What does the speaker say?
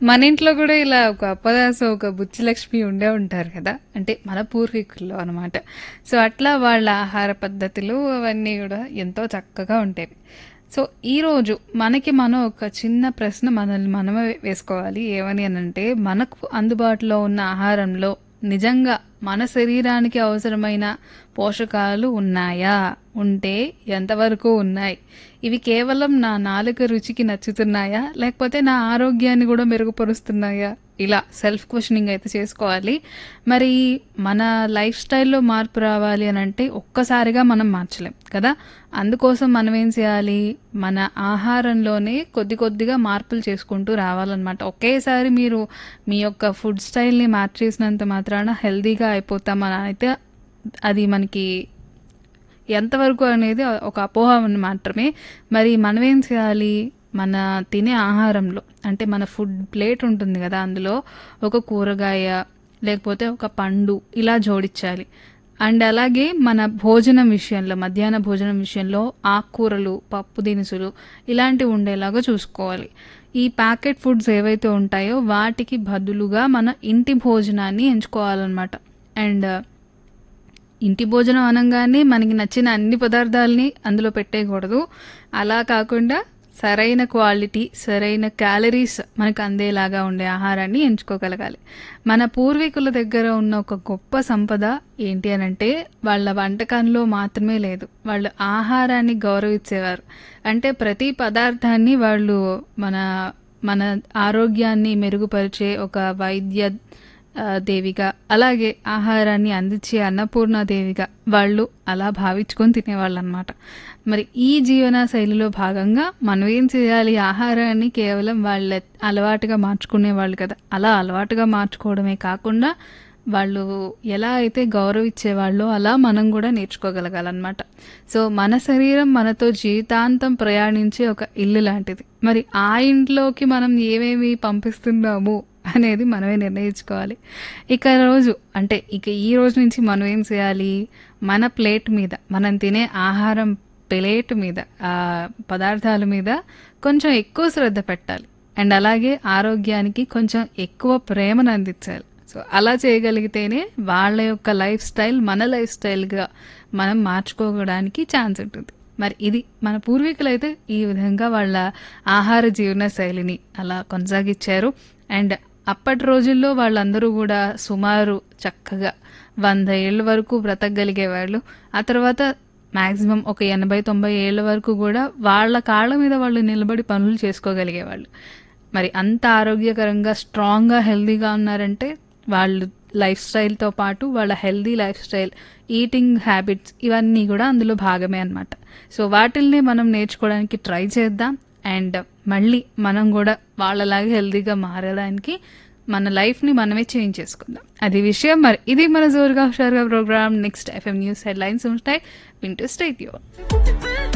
మన ఇంట్లో కూడా ఇలా ఒక అప్పదాసు ఒక బుచ్చిలక్ష్మి ఉండే ఉంటారు కదా అంటే మన పూర్వీకుల్లో అనమాట సో అట్లా వాళ్ళ ఆహార పద్ధతులు అవన్నీ కూడా ఎంతో చక్కగా ఉండేవి సో ఈరోజు మనకి మనం ఒక చిన్న ప్రశ్న మనల్ని మనమే వేసుకోవాలి ఏమని అని అంటే మనకు అందుబాటులో ఉన్న ఆహారంలో నిజంగా మన శరీరానికి అవసరమైన పోషకాలు ఉన్నాయా ఉంటే ఎంతవరకు ఉన్నాయి ఇవి కేవలం నా నాలుక రుచికి నచ్చుతున్నాయా లేకపోతే నా ఆరోగ్యాన్ని కూడా మెరుగుపరుస్తున్నాయా ఇలా సెల్ఫ్ క్వశ్చనింగ్ అయితే చేసుకోవాలి మరి మన లైఫ్ స్టైల్లో మార్పు రావాలి అని అంటే ఒక్కసారిగా మనం మార్చలేం కదా అందుకోసం మనం ఏం చేయాలి మన ఆహారంలోనే కొద్ది కొద్దిగా మార్పులు చేసుకుంటూ రావాలన్నమాట ఒకేసారి మీరు మీ యొక్క ఫుడ్ స్టైల్ని మార్చేసినంత మాత్రాన హెల్దీగా అయిపోతామని అయితే అది మనకి ఎంతవరకు అనేది ఒక అపోహ మాత్రమే మరి మనం ఏం చేయాలి మన తినే ఆహారంలో అంటే మన ఫుడ్ ప్లేట్ ఉంటుంది కదా అందులో ఒక కూరగాయ లేకపోతే ఒక పండు ఇలా జోడించాలి అండ్ అలాగే మన భోజనం విషయంలో మధ్యాహ్న భోజనం విషయంలో ఆకుకూరలు పప్పు దినుసులు ఇలాంటివి ఉండేలాగా చూసుకోవాలి ఈ ప్యాకెట్ ఫుడ్స్ ఏవైతే ఉంటాయో వాటికి బదులుగా మన ఇంటి భోజనాన్ని ఎంచుకోవాలన్నమాట అండ్ ఇంటి భోజనం అనగానే మనకి నచ్చిన అన్ని పదార్థాలని అందులో పెట్టేయకూడదు అలా కాకుండా సరైన క్వాలిటీ సరైన క్యాలరీస్ మనకు అందేలాగా ఉండే ఆహారాన్ని ఎంచుకోగలగాలి మన పూర్వీకుల దగ్గర ఉన్న ఒక గొప్ప సంపద ఏంటి అని అంటే వాళ్ళ వంటకంలో మాత్రమే లేదు వాళ్ళు ఆహారాన్ని గౌరవించేవారు అంటే ప్రతి పదార్థాన్ని వాళ్ళు మన మన ఆరోగ్యాన్ని మెరుగుపరిచే ఒక వైద్య ఆ, దేవిగా అలాగే ఆహారాన్ని అందించే అన్నపూర్ణ దేవిగా వాళ్ళు అలా భావించుకొని తినేవాళ్ళు అనమాట మరి ఈ జీవన శైలిలో భాగంగా మనం ఏం చేయాలి ఆహారాన్ని కేవలం వాళ్ళ అలవాటుగా మార్చుకునే వాళ్ళు కదా అలా అలవాటుగా మార్చుకోవడమే కాకుండా వాళ్ళు ఎలా అయితే గౌరవించేవాళ్ళో అలా మనం కూడా నేర్చుకోగలగాలన్నమాట సో మన శరీరం మనతో జీవితాంతం ప్రయాణించే ఒక ఇల్లు లాంటిది మరి ఆ ఇంట్లోకి మనం ఏమేమి పంపిస్తున్నాము అనేది మనమే నిర్ణయించుకోవాలి ఇక రోజు అంటే ఇక ఈ రోజు నుంచి మనం ఏం చేయాలి మన ప్లేట్ మీద మనం తినే ఆహారం ప్లేట్ మీద ఆ పదార్థాల మీద కొంచెం ఎక్కువ శ్రద్ధ పెట్టాలి అండ్ అలాగే ఆరోగ్యానికి కొంచెం ఎక్కువ ప్రేమను అందించాలి సో అలా చేయగలిగితేనే వాళ్ళ యొక్క లైఫ్ స్టైల్ మన లైఫ్ స్టైల్గా మనం మార్చుకోవడానికి ఛాన్స్ ఉంటుంది మరి ఇది మన పూర్వీకులు అయితే ఈ విధంగా వాళ్ళ ఆహార జీవన శైలిని అలా కొనసాగించారు అండ్ అప్పటి రోజుల్లో వాళ్ళందరూ కూడా సుమారు చక్కగా వంద ఏళ్ళ వరకు బ్రతకగలిగేవాళ్ళు ఆ తర్వాత మ్యాక్సిమం ఒక ఎనభై తొంభై ఏళ్ళ వరకు కూడా వాళ్ళ కాళ్ళ మీద వాళ్ళు నిలబడి పనులు చేసుకోగలిగేవాళ్ళు మరి అంత ఆరోగ్యకరంగా స్ట్రాంగ్గా హెల్తీగా ఉన్నారంటే వాళ్ళు లైఫ్ స్టైల్తో పాటు వాళ్ళ healthy lifestyle eating habits ఇవన్నీ కూడా అందులో భాగమే అన్నమాట సో వాటిల్ని మనం నేర్చుకోవడానికి ట్రై చేద్దాం అండ్ మళ్ళీ మనం కూడా వాళ్ళలాగా హెల్దీగా మారడానికి మన లైఫ్ని మనమే చేంజ్ చేసుకుందాం అది విషయం మరి ఇది మన జోరుగా హుషారుగా programme next FM news headlines ఉంటాయి వింటూ స్టేట్